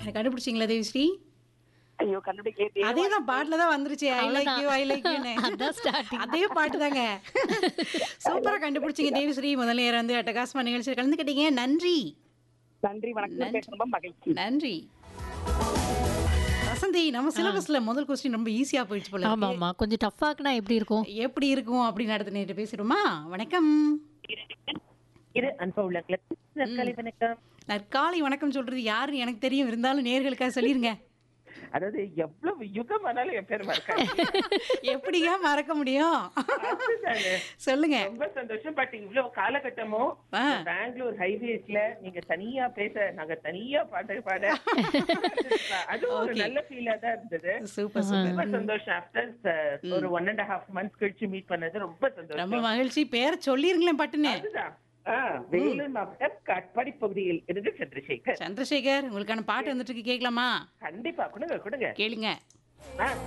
கண்டுபிடிச்சிங்களா தேவிஸ்ரீ ஐயோ கண்டுபிடிக்கலையே அதே தான் பாட்டுல தான் வந்துருச்சு I like you I like யூன்னு அதான் starting. அதே பாட்டு தாங்க சூப்பரா கண்டுபிடிச்சிங்க தேவிஸ்ரீ முதல் நேரம் வந்து அட்டகாசமா நிகழ்ச்சியில் கலந்துக்கிட்டீங்க நன்றி நன்றி வணக்கம் பேச ரொம்ப மகிழ்ச்சி நன்றி வசந்தி நம்ம சிலபஸ்ல முதல் கொஸ்டின் ரொம்ப ஈஸியா போயிடுச்சு போல ஆமா இருக்கு. ஆமா கொஞ்சம் டஃப்பாக்குனா எப்படி இருக்கும் எப்படி இருக்கும் அப்படின்னு அடுத்த நேரத்தை பேசிடுமா வணக்கம் இரு அன்பா உள்ளங்களுக்கு நற்காலை வணக்கம் நற்காலை வணக்கம் சொல்றது யாருன்னு எனக்கு தெரியும் இருந்தாலும் நேர்களுக்காக சொல்லிருங்க அதாவது எவ்வளவு யுகம் ஆனாலும் என் பேர் மறக்காது எப்படிங்க மறக்க முடியும் அதுதாங்க. சொல்லுங்க ரொம்ப சந்தோஷம் பட் இவ்வளவு காலகட்டமும் ஆ. பெங்களூர் ஹைவேஸ்ல நீங்க தனியா பேச நாங்க தனியா பாட்டு பாட அது ஒரு Okay. நல்ல ஃபீலா தான் இருந்தது சூப்பர் சூப்பர் ரொம்ப சந்தோஷம் ஆஃப்டர் ஒரு ஒன் அண்ட் ஹாஃப் மந்த்ஸ் கழிச்சு மீட் பண்ணது ரொம்ப ரொம்ப சந்தோஷம் மகிழ்ச்சி பேரை சொல்லிருங்களேன் பட்டுன்னு அதுதான் ஆ, வேலூர் மாவட்டம் காட்பாடி பகுதியில் இருந்து சந்திரசேகர் சந்திரசேகர் உங்களுக்கான பாட்டு வந்துட்டு இருக்கு கேட்கலாமா கண்டிப்பா கொடுங்க கொடுங்க கேளுங்க ஆ